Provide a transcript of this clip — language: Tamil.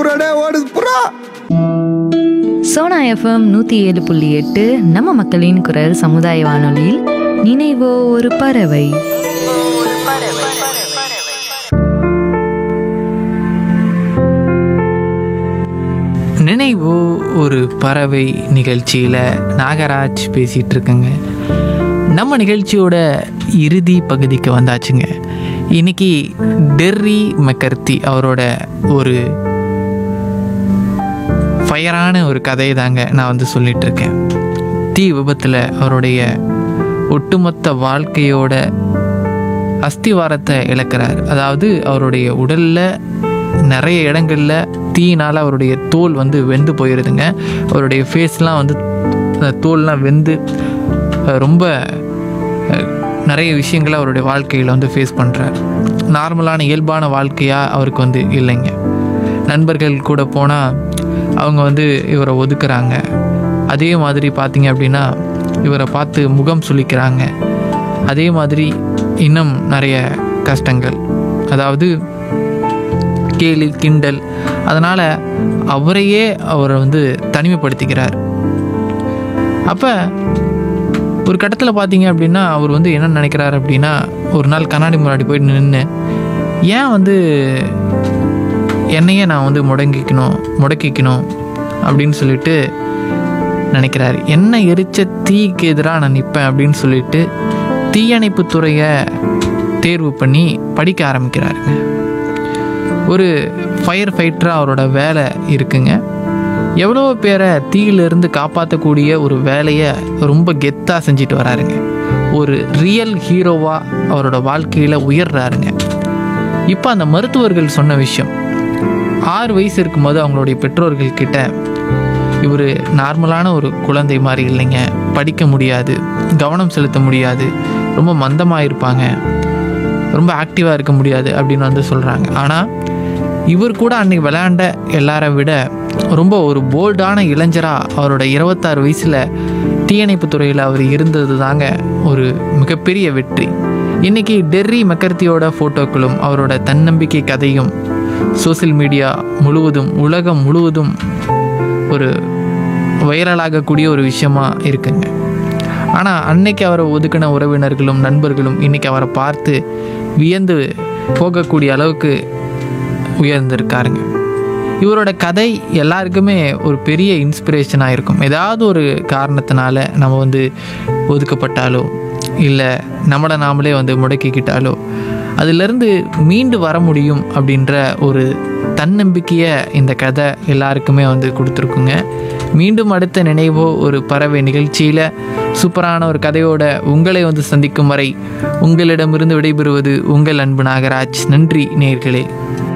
புறாடே ஓடுது புறா சோனா எஃப்எம் நூற்றி ஏழு புள்ளி எட்டு நம்ம மக்களின் குரல் சமுதாய வானொலியில் நினைவோ ஒரு பறவை நினைவு ஒரு பறவை நிகழ்ச்சியில் நாகராஜ் பேசிகிட்டு இருக்கேங்க நம்ம நிகழ்ச்சியோட இறுதி பகுதிக்கு வந்தாச்சுங்க இன்னைக்கு டெர்ரி மெக்கர்த்தி அவரோட ஒரு ஃபயரான ஒரு கதையை தாங்க நான் வந்து சொல்லிட்டு இருக்கேன் தீ விபத்தில் அவருடைய ஒட்டுமொத்த வாழ்க்கையோட அஸ்திவாரத்தை இழக்கிறார் அதாவது அவருடைய உடலில் நிறைய இடங்களில் தீயினால் அவருடைய தோல் வந்து வெந்து போயிடுதுங்க அவருடைய ஃபேஸ்லாம் வந்து அந்த தோல்லாம் வெந்து அஹ், ரொம்ப அஹ், நிறைய விஷயங்களை அவருடைய வாழ்க்கையில் வந்து ஃபேஸ் பண்ணுறார் நார்மலான இயல்பான வாழ்க்கையாக அவருக்கு வந்து இல்லைங்க நண்பர்கள் கூட போனால் அவங்க வந்து இவரை ஒதுக்குறாங்க அதே மாதிரி பார்த்தீங்க அப்படின்னா இவரை பார்த்து முகம் சுளிக்கிறாங்க அதே மாதிரி இன்னும் நிறைய கஷ்டங்கள் அதாவது கேலி கிண்டல் அதனால் அவரையே அவரை வந்து தனிமைப்படுத்திக்கிறார் அப்போ ஒரு கட்டத்தில் பார்த்தீங்க அப்படின்னா அவர் வந்து என்ன நினைக்கிறார் அப்படின்னா ஒரு நாள் கண்ணாடி முன்னாடி போயிட்டு நின்று ஏன் வந்து என்னையே நான் வந்து முடங்கிக்கணும் முடக்கிக்கணும் அப்படின்னு சொல்லிட்டு நினைக்கிறாரு என்ன எரிச்ச தீக்கு எதிராக நான் நிற்பேன் அப்படின்னு சொல்லிட்டு தீயணைப்பு துறையை தேர்வு பண்ணி படிக்க ஆரம்பிக்கிறாருங்க ஒரு ஃபயர் ஃபைட்டராக அவரோட வேலை இருக்குங்க எவ்வளோ பேரை தீயிலிருந்து காப்பாற்றக்கூடிய ஒரு வேலையை ரொம்ப கெத்தாக செஞ்சுட்டு வராருங்க ஒரு ரியல் ஹீரோவாக அவரோட வாழ்க்கையில் உயர்றாருங்க இப்போ அந்த மருத்துவர்கள் சொன்ன விஷயம் ஆறு வயசு இருக்கும்போது அவங்களுடைய பெற்றோர்கள் கிட்ட இவர் நார்மலான ஒரு குழந்தை மாதிரி இல்லைங்க படிக்க முடியாது கவனம் செலுத்த முடியாது ரொம்ப மந்தமாக இருப்பாங்க ரொம்ப ஆக்டிவாக இருக்க முடியாது அப்படின்னு வந்து சொல்கிறாங்க ஆனால் இவர் கூட அன்னைக்கு விளையாண்ட எல்லாரை விட ரொம்ப ஒரு போல்டான இளைஞராக அவரோட இருபத்தாறு வயசில் தீயணைப்பு துறையில் அவர் இருந்தது தாங்க ஒரு மிகப்பெரிய வெற்றி இன்னைக்கு டெர்ரி மெக்கர்த்தியோட ஃபோட்டோக்களும் அவரோட தன்னம்பிக்கை கதையும் சோஷியல் மீடியா முழுவதும் உலகம் முழுவதும் ஒரு வைரலாகக்கூடிய ஒரு விஷயமா இருக்குங்க ஆனால் அன்னைக்கு அவரை ஒதுக்கின உறவினர்களும் நண்பர்களும் இன்னைக்கு அவரை பார்த்து வியந்து போகக்கூடிய அளவுக்கு உயர்ந்திருக்காருங்க இவரோட கதை எல்லாருக்குமே ஒரு பெரிய இன்ஸ்பிரேஷனாக இருக்கும் ஏதாவது ஒரு காரணத்தினால நம்ம வந்து ஒதுக்கப்பட்டாலோ இல்லை நம்மளை நாமளே வந்து முடக்கிக்கிட்டாலோ அதிலிருந்து மீண்டு வர முடியும் அப்படின்ற ஒரு தன்னம்பிக்கையை இந்த கதை எல்லாருக்குமே வந்து கொடுத்துருக்குங்க மீண்டும் அடுத்த நினைவோ ஒரு பறவை நிகழ்ச்சியில் சூப்பரான ஒரு கதையோட உங்களை வந்து சந்திக்கும் வரை உங்களிடமிருந்து விடைபெறுவது உங்கள் அன்பு நாகராஜ் நன்றி நேர்களே